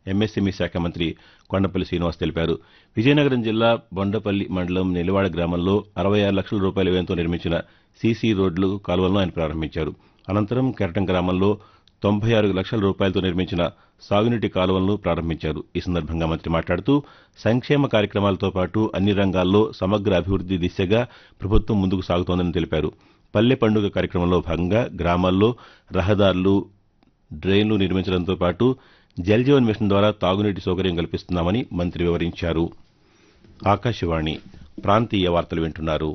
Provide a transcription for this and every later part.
MSME శాఖ మంత్రి కొండపల్లి శ్రీనివాస్ తెలిపారు విజయనగరం జిల్లా బొండపల్లి మండలం నెల్లివాడ గ్రామంలో అరవై ఆరు లక్షల రూపాయల వ్యయంతో నిర్మించిన సీసీ రోడ్లు కాలువలను ఆయన ప్రారంభించారు అనంతరం కెరటం గ్రామంలో తొంభై ఆరు లక్షల రూపాయలతో నిర్మించిన సాగునీటి కాలువలను ప్రారంభించారు ఈ సందర్భంగా మంత్రి మాట్లాడుతూ సంక్షేమ కార్యక్రమాలతో పాటు అన్ని రంగాల్లో సమగ్ర అభివృద్ది దిశగా ప్రభుత్వం ముందుకు సాగుతోందని తెలిపారు పల్లె పండుగ కార్యక్రమంలో భాగంగా గ్రామాల్లో రహదారులు డ్రైన్లు నిర్మించడంతో పాటు జల్ జీవన్ మిషన్ ద్వారా తాగునీటి సౌకర్యం కల్పిస్తున్నామని మంత్రి వివరించారు ఆకాశవాణి ప్రాంతీయ వార్తలు వింటున్నారు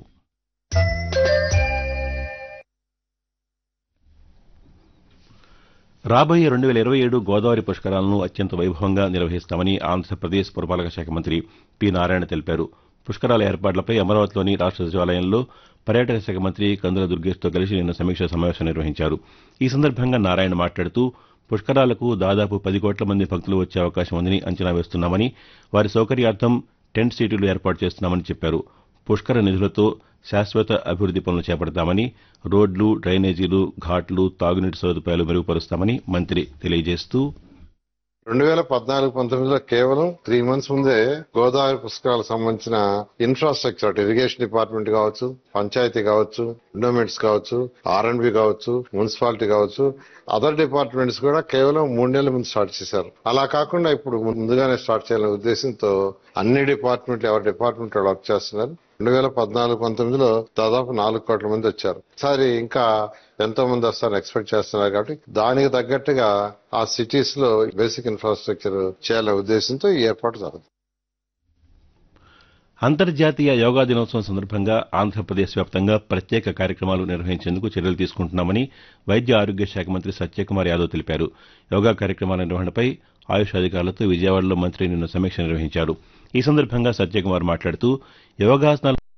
రాబోయే రెండు వేల ఇరవై ఏడు గోదావరి పుష్కరాలను అత్యంత వైభవంగా నిర్వహిస్తామని ఆంధ్రప్రదేశ్ పురపాలక శాఖ మంత్రి పి నారాయణ తెలిపారు పుష్కరాల ఏర్పాట్లపై అమరావతిలోని రాష్ట సచివాలయంలో పర్యాటక శాఖ మంత్రి కందుల దుర్గేష్తో కలిసి నిన్న సమీక్షా సమావేశం నిర్వహించారు ఈ సందర్భంగా నారాయణ మాట్లాడుతూ పుష్కరాలకు దాదాపు పది కోట్ల మంది భక్తులు వచ్చే అవకాశం ఉందని అంచనా వేస్తున్నామని వారి సౌకర్యార్థం టెంట్ సిటీలు ఏర్పాటు చేస్తున్నామని చెప్పారు పుష్కర నిధులతో శాశ్వత అభివృద్ది పనులు చేపడతామని రోడ్లు డ్రైనేజీలు ఘాట్లు తాగునీటి సదుపాయాలు మెరుగుపరుస్తామని మంత్రి తెలియజేస్తూ రెండు వేల పద్నాలుగు పంతొమ్మిదిలో కేవలం త్రీ మంత్స్ ముందే గోదావరి పుస్తకాలకు సంబంధించిన ఇన్ఫ్రాస్ట్రక్చర్ అటు ఇరిగేషన్ డిపార్ట్మెంట్ కావచ్చు పంచాయతీ కావచ్చు ఎండోమెంట్స్ కావచ్చు ఆర్ అండ్ బి కావచ్చు మున్సిపాలిటీ కావచ్చు అదర్ డిపార్ట్మెంట్స్ కూడా కేవలం మూడు నెలల ముందు స్టార్ట్ చేశారు అలా కాకుండా ఇప్పుడు ముందుగానే స్టార్ట్ చేయాలనే ఉద్దేశంతో అన్ని డిపార్ట్మెంట్లు ఎవరి డిపార్ట్మెంట్ వాళ్ళు వర్క్ చేస్తున్నారు రెండు వేల పద్నాలుగు పంతొమ్మిదిలో దాదాపు నాలుగు కోట్ల మంది వచ్చారు ఈసారి ఇంకా ఎంతో మంది వస్తారని ఎక్స్పెక్ట్ చేస్తున్నారు కాబట్టి దానికి తగ్గట్టుగా ఆ సిటీస్ లో బేసిక్ ఇన్ఫ్రాస్ట్రక్చర్ చేయాలనే ఉద్దేశంతో ఈ ఏర్పాటు జరుగుతుంది అంతర్జాతీయ యోగా దినోత్సవం సందర్భంగా ఆంధ్రప్రదేశ్ వ్యాప్తంగా ప్రత్యేక కార్యక్రమాలు నిర్వహించేందుకు చర్యలు తీసుకుంటున్నామని వైద్య ఆరోగ్య శాఖ మంత్రి సత్యకుమార్ యాదవ్ తెలిపారు యోగా కార్యక్రమాల నిర్వహణపై ఆయుష్ అధికారులతో విజయవాడలో మంత్రి నిన్న సమీక్ష నిర్వహించారు ఈ సందర్భంగా సత్యకుమార్ మాట్లాడుతూ యోగాసనాలు